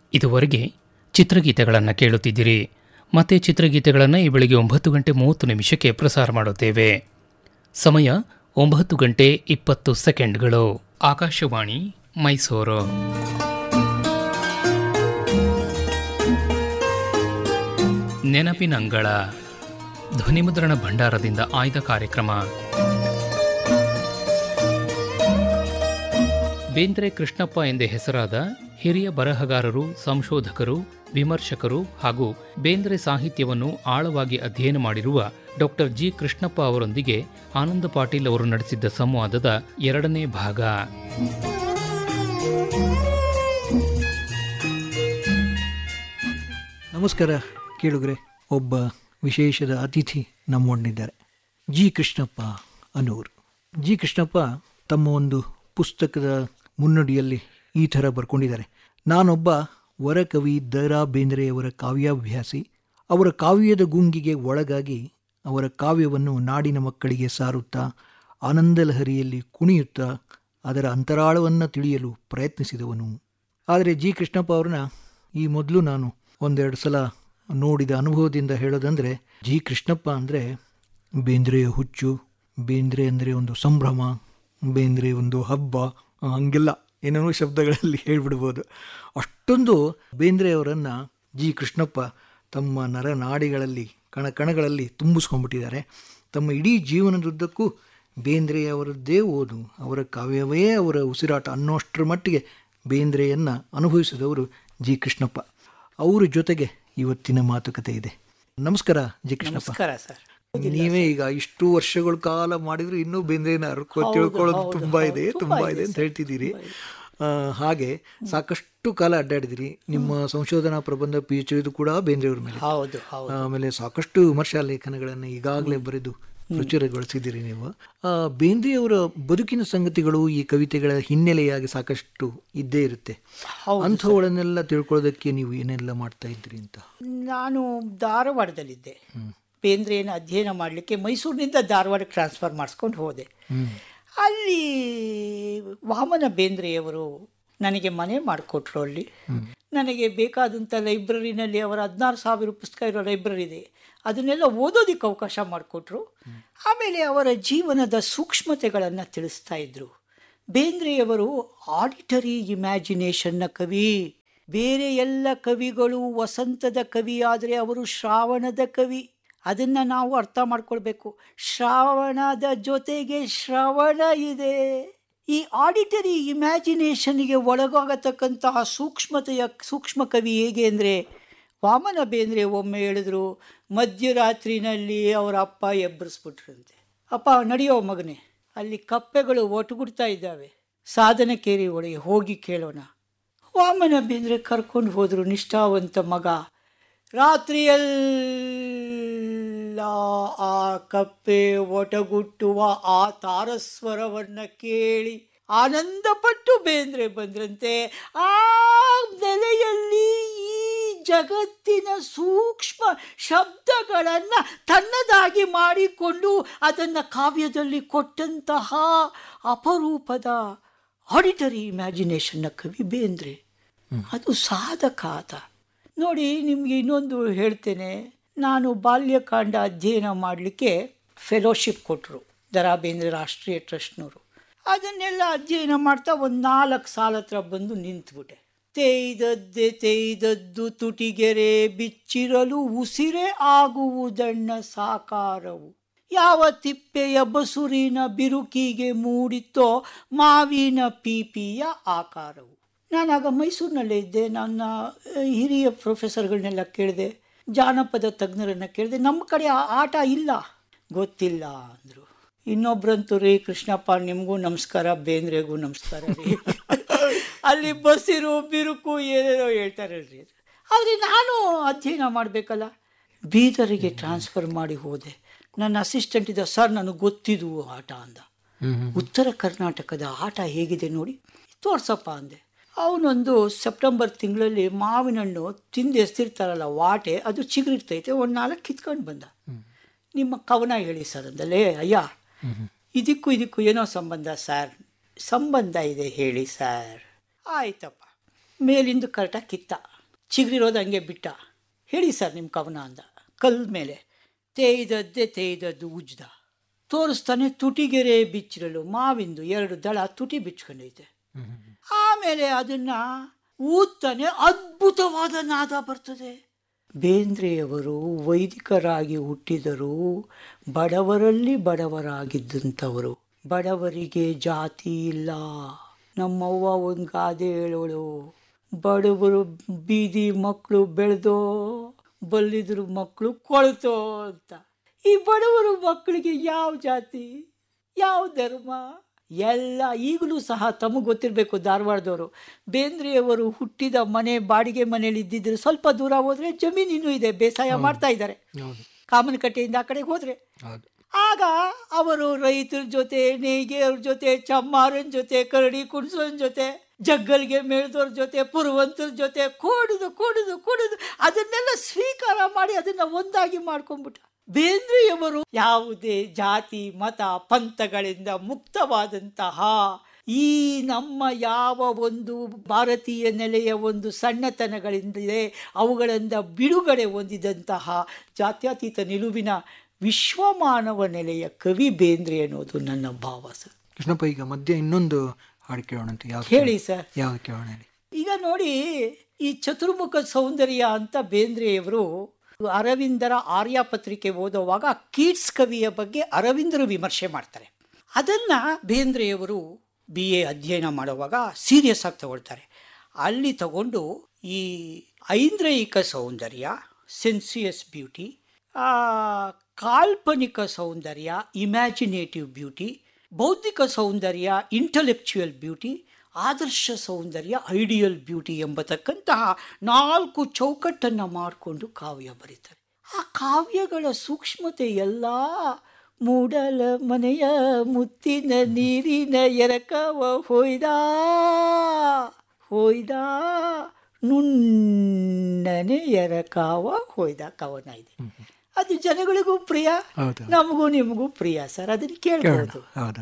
ಇದುವರೆಗೆ ಚಿತ್ರಗೀತೆಗಳನ್ನು ಕೇಳುತ್ತಿದ್ದೀರಿ ಮತ್ತೆ ಚಿತ್ರಗೀತೆಗಳನ್ನು ಈ ಬೆಳಿಗ್ಗೆ ಒಂಬತ್ತು ಗಂಟೆ ಮೂವತ್ತು ನಿಮಿಷಕ್ಕೆ ಪ್ರಸಾರ ಮಾಡುತ್ತೇವೆ ಸಮಯ ಒಂಬತ್ತು ಗಂಟೆ ಇಪ್ಪತ್ತು ಸೆಕೆಂಡ್ಗಳು ಆಕಾಶವಾಣಿ ಮೈಸೂರು ನೆನಪಿನಂಗಳ ಧ್ವನಿಮುದ್ರಣ ಭಂಡಾರದಿಂದ ಆಯ್ದ ಕಾರ್ಯಕ್ರಮ ಬೇಂದ್ರೆ ಕೃಷ್ಣಪ್ಪ ಎಂದೇ ಹೆಸರಾದ ಹಿರಿಯ ಬರಹಗಾರರು ಸಂಶೋಧಕರು ವಿಮರ್ಶಕರು ಹಾಗೂ ಬೇಂದ್ರೆ ಸಾಹಿತ್ಯವನ್ನು ಆಳವಾಗಿ ಅಧ್ಯಯನ ಮಾಡಿರುವ ಡಾಕ್ಟರ್ ಜಿ ಕೃಷ್ಣಪ್ಪ ಅವರೊಂದಿಗೆ ಆನಂದ ಪಾಟೀಲ್ ಅವರು ನಡೆಸಿದ್ದ ಸಂವಾದದ ಎರಡನೇ ಭಾಗ ನಮಸ್ಕಾರ ಕೇಳುಗರೆ ಒಬ್ಬ ವಿಶೇಷದ ಅತಿಥಿ ನಮ್ಮೊಂದಿದ್ದಾರೆ ಜಿ ಕೃಷ್ಣಪ್ಪ ಅನ್ನೋರು ಜಿ ಕೃಷ್ಣಪ್ಪ ತಮ್ಮ ಒಂದು ಪುಸ್ತಕದ ಮುನ್ನುಡಿಯಲ್ಲಿ ಈ ಥರ ಬರ್ಕೊಂಡಿದ್ದಾರೆ ನಾನೊಬ್ಬ ವರಕವಿ ದ ರಾ ಬೇಂದ್ರೆಯವರ ಕಾವ್ಯಾಭ್ಯಾಸಿ ಅವರ ಕಾವ್ಯದ ಗುಂಗಿಗೆ ಒಳಗಾಗಿ ಅವರ ಕಾವ್ಯವನ್ನು ನಾಡಿನ ಮಕ್ಕಳಿಗೆ ಸಾರುತ್ತಾ ಆನಂದಲಹರಿಯಲ್ಲಿ ಕುಣಿಯುತ್ತಾ ಅದರ ಅಂತರಾಳವನ್ನು ತಿಳಿಯಲು ಪ್ರಯತ್ನಿಸಿದವನು ಆದರೆ ಜಿ ಕೃಷ್ಣಪ್ಪ ಅವ್ರನ್ನ ಈ ಮೊದಲು ನಾನು ಒಂದೆರಡು ಸಲ ನೋಡಿದ ಅನುಭವದಿಂದ ಹೇಳೋದಂದರೆ ಜಿ ಕೃಷ್ಣಪ್ಪ ಅಂದರೆ ಬೇಂದ್ರೆಯ ಹುಚ್ಚು ಬೇಂದ್ರೆ ಅಂದರೆ ಒಂದು ಸಂಭ್ರಮ ಬೇಂದ್ರೆ ಒಂದು ಹಬ್ಬ ಹಂಗೆಲ್ಲ ಏನೇನೋ ಶಬ್ದಗಳಲ್ಲಿ ಹೇಳ್ಬಿಡ್ಬೋದು ಅಷ್ಟೊಂದು ಬೇಂದ್ರೆಯವರನ್ನು ಜಿ ಕೃಷ್ಣಪ್ಪ ತಮ್ಮ ನರನಾಡಿಗಳಲ್ಲಿ ಕಣ ಕಣಗಳಲ್ಲಿ ತುಂಬಿಸ್ಕೊಂಡ್ಬಿಟ್ಟಿದ್ದಾರೆ ತಮ್ಮ ಇಡೀ ಜೀವನದುದ್ದಕ್ಕೂ ಬೇಂದ್ರೆಯವರದ್ದೇ ಓದು ಅವರ ಕಾವ್ಯವೇ ಅವರ ಉಸಿರಾಟ ಅನ್ನೋಷ್ಟರ ಮಟ್ಟಿಗೆ ಬೇಂದ್ರೆಯನ್ನು ಅನುಭವಿಸಿದವರು ಜಿ ಕೃಷ್ಣಪ್ಪ ಅವರ ಜೊತೆಗೆ ಇವತ್ತಿನ ಮಾತುಕತೆ ಇದೆ ನಮಸ್ಕಾರ ಜಿ ಕೃಷ್ಣಪ್ಪ ನಮಸ್ಕಾರ ಸರ್ ನೀವೇ ಈಗ ಇಷ್ಟು ವರ್ಷಗಳ ಕಾಲ ಮಾಡಿದ್ರು ಇನ್ನೂ ಬೇಂದ್ರೆನ ಅರ್ಕೊ ತಿಳ್ಕೊಳ್ಳೋದು ತುಂಬಾ ಇದೆ ತುಂಬಾ ಇದೆ ಅಂತ ಹೇಳ್ತಿದ್ದೀರಿ ಆ, ಹಾಗೆ ಸಾಕಷ್ಟು ಕಾಲ ಅಡ್ಡಾಡಿದಿರಿ ನಿಮ್ಮ ಸಂಶೋಧನಾ ಪ್ರಬಂಧ ಪಿ ಎಚ್ ಡಿದು ಕೂಡ ಬೇಂದ್ರೆಯವ್ರ ಮೇಲೆ ಹೌದು ಹೌದು ಆಮೇಲೆ ಸಾಕಷ್ಟು ವಿಮರ್ಶಾ ಲೇಖನಗಳನ್ನು ಈಗಾಗಲೇ ಬರೆದು ಪ್ರಚುರಗೊಳಿಸಿದ್ದೀರಿ ನೀವು ಆ, ಬೇಂದ್ರೆಯವರ ಬದುಕಿನ ಸಂಗತಿಗಳು ಈ ಕವಿತೆಗಳ ಹಿನ್ನೆಲೆಯಾಗಿ ಸಾಕಷ್ಟು ಇದ್ದೇ ಇರುತ್ತೆ ಅಂಥವುಗಳನ್ನೆಲ್ಲ ತಿಳ್ಕೊಳ್ಳೋದಕ್ಕೆ ನೀವು ಏನೆಲ್ಲ ಮಾಡ್ತಾ ಇದ್ರಿ ಅಂತ ನಾನು ಧಾರವಾಡದಲ್ಲಿದ್ದೆ ಬೇಂದ್ರೆಯನ್ನು ಅಧ್ಯಯನ ಮಾಡಲಿಕ್ಕೆ ಮೈಸೂರಿನಿಂದ ಧಾರವಾಡಕ್ಕೆ ಟ್ರಾನ್ಸ್ಫರ್ ಮಾಡಿಸ್ಕೊಂಡು ಹೋದೆ ಅಲ್ಲಿ ವಾಮನ ಬೇಂದ್ರೆಯವರು ನನಗೆ ಮನೆ ಮಾಡಿಕೊಟ್ರು ಅಲ್ಲಿ ನನಗೆ ಬೇಕಾದಂಥ ಲೈಬ್ರರಿನಲ್ಲಿ ಅವರ ಹದಿನಾರು ಸಾವಿರ ಪುಸ್ತಕ ಇರೋ ಲೈಬ್ರರಿ ಇದೆ ಅದನ್ನೆಲ್ಲ ಓದೋದಕ್ಕೆ ಅವಕಾಶ ಮಾಡಿಕೊಟ್ರು ಆಮೇಲೆ ಅವರ ಜೀವನದ ಸೂಕ್ಷ್ಮತೆಗಳನ್ನು ತಿಳಿಸ್ತಾ ಇದ್ರು ಬೇಂದ್ರೆಯವರು ಆಡಿಟರಿ ಇಮ್ಯಾಜಿನೇಷನ್ನ ಕವಿ ಬೇರೆ ಎಲ್ಲ ಕವಿಗಳು ವಸಂತದ ಕವಿ ಆದರೆ ಅವರು ಶ್ರಾವಣದ ಕವಿ ಅದನ್ನು ನಾವು ಅರ್ಥ ಮಾಡ್ಕೊಳ್ಬೇಕು ಶ್ರಾವಣದ ಜೊತೆಗೆ ಶ್ರವಣ ಇದೆ ಈ ಆಡಿಟರಿ ಇಮ್ಯಾಜಿನೇಷನ್ಗೆ ಒಳಗಾಗತಕ್ಕಂತಹ ಸೂಕ್ಷ್ಮತೆಯ ಸೂಕ್ಷ್ಮ ಕವಿ ಹೇಗೆ ಅಂದರೆ ವಾಮನ ಬೇಂದ್ರೆ ಒಮ್ಮೆ ಹೇಳಿದ್ರು ಮಧ್ಯರಾತ್ರಿನಲ್ಲಿ ಅವರ ಅಪ್ಪ ಎಬ್ಬರಿಸ್ಬಿಟ್ರಂತೆ ಅಪ್ಪ ನಡೆಯೋ ಮಗನೇ ಅಲ್ಲಿ ಕಪ್ಪೆಗಳು ಒಟ್ಟುಗುಡ್ತಾ ಇದ್ದಾವೆ ಸಾಧನಕೇರಿ ಒಳಗೆ ಹೋಗಿ ಕೇಳೋಣ ವಾಮನ ಬೇಂದ್ರೆ ಕರ್ಕೊಂಡು ಹೋದ್ರು ನಿಷ್ಠಾವಂತ ಮಗ ರಾತ್ರಿಯೆಲ್ಲ ಆ ಕಪ್ಪೆ ಒಟಗುಟ್ಟುವ ಆ ತಾರಸ್ವರವನ್ನ ಕೇಳಿ ಆನಂದಪಟ್ಟು ಬೇಂದ್ರೆ ಬಂದ್ರಂತೆ ಆ ನೆಲೆಯಲ್ಲಿ ಈ ಜಗತ್ತಿನ ಸೂಕ್ಷ್ಮ ಶಬ್ದಗಳನ್ನು ತನ್ನದಾಗಿ ಮಾಡಿಕೊಂಡು ಅದನ್ನು ಕಾವ್ಯದಲ್ಲಿ ಕೊಟ್ಟಂತಹ ಅಪರೂಪದ ಆಡಿಟರಿ ಇಮ್ಯಾಜಿನೇಷನ್ನ ಕವಿ ಬೇಂದ್ರೆ ಅದು ಸಾಧಕ ಆತ ನೋಡಿ ನಿಮಗೆ ಇನ್ನೊಂದು ಹೇಳ್ತೇನೆ ನಾನು ಬಾಲ್ಯಕಾಂಡ ಅಧ್ಯಯನ ಮಾಡಲಿಕ್ಕೆ ಫೆಲೋಶಿಪ್ ಕೊಟ್ಟರು ದರಾ ಬೇಂದ್ರೆ ರಾಷ್ಟ್ರೀಯ ಟ್ರಸ್ಟ್ನವರು ಅದನ್ನೆಲ್ಲ ಅಧ್ಯಯನ ಮಾಡ್ತಾ ಒಂದು ನಾಲ್ಕು ಸಾಲ ಹತ್ರ ಬಂದು ನಿಂತ್ಬಿಟ್ಟೆ ತೇಯ್ದದ್ದೆ ತೇಯ್ದದ್ದು ತುಟಿಗೆರೆ ಬಿಚ್ಚಿರಲು ಉಸಿರೇ ಆಗುವುದಣ್ಣ ಸಾಕಾರವು ಯಾವ ತಿಪ್ಪೆಯ ಬಸುರಿನ ಬಿರುಕಿಗೆ ಮೂಡಿತ್ತೋ ಮಾವಿನ ಪೀಪಿಯ ಆಕಾರವು ನಾನಾಗ ಮೈಸೂರಿನಲ್ಲೇ ಇದ್ದೆ ನನ್ನ ಅಹ್, ಹಿರಿಯ ಪ್ರೊಫೆಸರ್ಗಳನ್ನೆಲ್ಲ ಕೇಳಿದೆ ಜಾನಪದ ತಜ್ಞರನ್ನ ಕೇಳಿದೆ ನಮ್ಮ ಕಡೆ ಆ ಆಟ ಇಲ್ಲ ಗೊತ್ತಿಲ್ಲ ಅಂದರು ಇನ್ನೊಬ್ರಂತೂ ರೀ ಕೃಷ್ಣಪ್ಪ ನಿಮಗೂ ನಮಸ್ಕಾರ ಬೇಂದ್ರೆಗೂ ನಮಸ್ಕಾರ ರೀ ಅಲ್ಲಿ ಬಸ್ಸಿರು ಬಿರುಕು ಏನೇನೋ ಹೇಳ್ತಾರೆ ರೀ ಆದರೆ ನಾನು ಅಧ್ಯಯನ ಮಾಡಬೇಕಲ್ಲ ಬೀದರಿಗೆ ಟ್ರಾನ್ಸ್ಫರ್ ಮಾಡಿ ಹೋದೆ ನನ್ನ ಅಸಿಸ್ಟೆಂಟ್ ಇದ್ದ ಸರ್ ನನಗೆ ಗೊತ್ತಿದ್ದು ಆಟ ಅಂದ ಉತ್ತರ ಕರ್ನಾಟಕದ ಆಟ ಹೇಗಿದೆ ನೋಡಿ ತೋರ್ಸಪ್ಪ ಅಂದೆ ಅವನೊಂದು ಸೆಪ್ಟೆಂಬರ್ ತಿಂಗಳಲ್ಲಿ ಮಾವಿನ ಹಣ್ಣು ತಿಂದು ಎಸ್ತಿರ್ತಾರಲ್ಲ ವಾಟೆ ಅದು ಚಿಗುರಿರ್ತೈತೆ ಒಂದು ನಾಲ್ಕು ಕಿತ್ಕೊಂಡು ಬಂದ ನಿಮ್ಮ ಕವನ ಹೇಳಿ ಸರ್ ಅಂದಲೇ ಅಯ್ಯ ಇದಕ್ಕೂ ಇದಕ್ಕೂ ಏನೋ ಸಂಬಂಧ ಸರ್ ಸಂಬಂಧ ಇದೆ ಹೇಳಿ ಸರ್ ಆಯ್ತಪ್ಪ ಮೇಲಿಂದ ಕರೆಕ್ಟಾಗಿ ಕಿತ್ತ ಚಿಗುರಿರೋದು ಹಂಗೆ ಬಿಟ್ಟ ಹೇಳಿ ಸರ್ ನಿಮ್ಮ ಕವನ ಅಂದ ಕಲ್ ಮೇಲೆ ತೇಯ್ದದ್ದೇ ತೇಯ್ದದ್ದು ಉಜ್ದ ತೋರಿಸ್ತಾನೆ ತುಟಿಗೆರೆ ಬಿಚ್ಚಿರಲು ಮಾವಿಂದು ಎರಡು ದಳ ತುಟಿ ಬಿಚ್ಕೊಂಡೈತೆ ಆಮೇಲೆ ಅದನ್ನ ಊದ್ತಾನೆ ಅದ್ಭುತವಾದ ನಾದ ಬರ್ತದೆ ಬೇಂದ್ರೆಯವರು ವೈದಿಕರಾಗಿ ಹುಟ್ಟಿದರು ಬಡವರಲ್ಲಿ ಬಡವರಾಗಿದ್ದಂಥವರು ಬಡವರಿಗೆ ಜಾತಿ ಇಲ್ಲ ನಮ್ಮವ್ವ ಒಂದು ಗಾದೆ ಹೇಳೋಳು ಬಡವರು ಬೀದಿ ಮಕ್ಕಳು ಬೆಳೆದೋ ಬಲ್ಲಿದ್ರು ಮಕ್ಕಳು ಕೊಳ್ತೋ ಅಂತ ಈ ಬಡವರು ಮಕ್ಕಳಿಗೆ ಯಾವ ಜಾತಿ ಯಾವ ಧರ್ಮ ಎಲ್ಲ ಈಗಲೂ ಸಹ ತಮಗೆ ಗೊತ್ತಿರಬೇಕು ಧಾರವಾಡದವರು ಬೇಂದ್ರೆಯವರು ಹುಟ್ಟಿದ ಮನೆ ಬಾಡಿಗೆ ಮನೇಲಿ ಇದ್ದಿದ್ರು ಸ್ವಲ್ಪ ದೂರ ಹೋದ್ರೆ ಜಮೀನು ಇನ್ನೂ ಇದೆ ಬೇಸಾಯ ಮಾಡ್ತಾ ಇದ್ದಾರೆ ಹೌದು ಕಾಮನಕಟ್ಟೆಯಿಂದ ಆ ಕಡೆಗೆ ಹೋದ್ರೆ ಹೌದು ಆಗ ಅವರು ರೈತರ ಜೊತೆ ನೇಯ್ಗೆಯವ್ರ ಜೊತೆ ಚಮ್ಮಾರನ ಜೊತೆ ಕರಡಿ ಕುಣಿಸೋನ್ ಜೊತೆ ಜಗ್ಗಲ್ಗೆ ಮೇಳ್ದವ್ರ ಜೊತೆ ಪುರವಂತರ ಜೊತೆ ಕೂಡುದು ಕೂಡುದು ಕೂಡುದು ಅದನ್ನೆಲ್ಲ ಸ್ವೀಕಾರ ಮಾಡಿ ಅದನ್ನ ಒಂದಾಗಿ ಮಾಡ್ಕೊಂಡ್ಬಿಟ್ಟ ಬೇಂದ್ರೆಯವರು ಯಾವುದೇ ಜಾತಿ ಮತ ಪಂಥಗಳಿಂದ ಮುಕ್ತವಾದಂತಹ ಈ ನಮ್ಮ ಯಾವ ಒಂದು ಭಾರತೀಯ ನೆಲೆಯ ಒಂದು ಸಣ್ಣತನಗಳಿಂದಿದೆ ಅವುಗಳಿಂದ ಬಿಡುಗಡೆ ಹೊಂದಿದಂತಹ ಜಾತ್ಯತೀತ ನಿಲುವಿನ ವಿಶ್ವಮಾನವ ನೆಲೆಯ ಕವಿ ಬೇಂದ್ರೆ ಅನ್ನೋದು ನನ್ನ ಭಾವ ಸರ್ ಕೃಷ್ಣಪ್ಪ ಈಗ ಮಧ್ಯೆ ಇನ್ನೊಂದು ಹಾಡು ಕೇಳೋಣಂತೆ ಯಾವ ಹೇಳಿ ಸರ್ ಯಾವ್ದು ಕೇಳೋಣ ಹೇಳಿ ಈಗ ನೋಡಿ ಈ ಚತುರ್ಮುಖ ಸೌಂದರ್ಯ ಅಂತ ಬೇಂದ್ರೆಯವರು ಅರವಿಂದರ ಆರ್ಯ ಪತ್ರಿಕೆ ಓದುವಾಗ ಕೀಟ್ಸ್ ಕವಿಯ ಬಗ್ಗೆ ಅರವಿಂದರು ವಿಮರ್ಶೆ ಮಾಡ್ತಾರೆ ಅದನ್ನ ಬೇಂದ್ರೆಯವರು ಬಿ ಎ ಅಧ್ಯಯನ ಮಾಡುವಾಗ ಸೀರಿಯಸ್ ಆಗಿ ತಗೊಳ್ತಾರೆ ಅಲ್ಲಿ ತಗೊಂಡು ಈ ಐಂದ್ರಿಯಿಕ ಸೌಂದರ್ಯ ಸೆನ್ಸಿಯಸ್ ಬ್ಯೂಟಿ ಕಾಲ್ಪನಿಕ ಸೌಂದರ್ಯ ಇಮ್ಯಾಜಿನೇಟಿವ್ ಬ್ಯೂಟಿ ಬೌದ್ಧಿಕ ಸೌಂದರ್ಯ ಇಂಟಲೆಕ್ಚುಯಲ್ ಬ್ಯೂಟಿ ಆದರ್ಶ ಸೌಂದರ್ಯ ಐಡಿಯಲ್ ಬ್ಯೂಟಿ ಎಂಬತಕ್ಕಂತಹ ನಾಲ್ಕು ಚೌಕಟ್ಟನ್ನು ಮಾಡಿಕೊಂಡು ಕಾವ್ಯ ಬರೀತಾರೆ ಆ ಕಾವ್ಯಗಳ ಸೂಕ್ಷ್ಮತೆ ಎಲ್ಲ ಮೂಡಲ ಮನೆಯ ಮುತ್ತಿನ ನೀರಿನ ಎರಕವ ಹೊಯ್ದ ಹೊಯ್ದ ನುಣ್ಣನೆ ಎರಕಾವ ಹೊಯ್ದ ಕವನ ಇದೆ ಅದು ಜನಗಳಿಗೂ ಪ್ರಿಯ ಹೌದು ನಮಗೂ ನಿಮಗೂ ಪ್ರಿಯ ಸರ್ ಅದನ್ನ ಕೇಳೋಣ ಕೇಳ್ಬೋದು ಹೌದು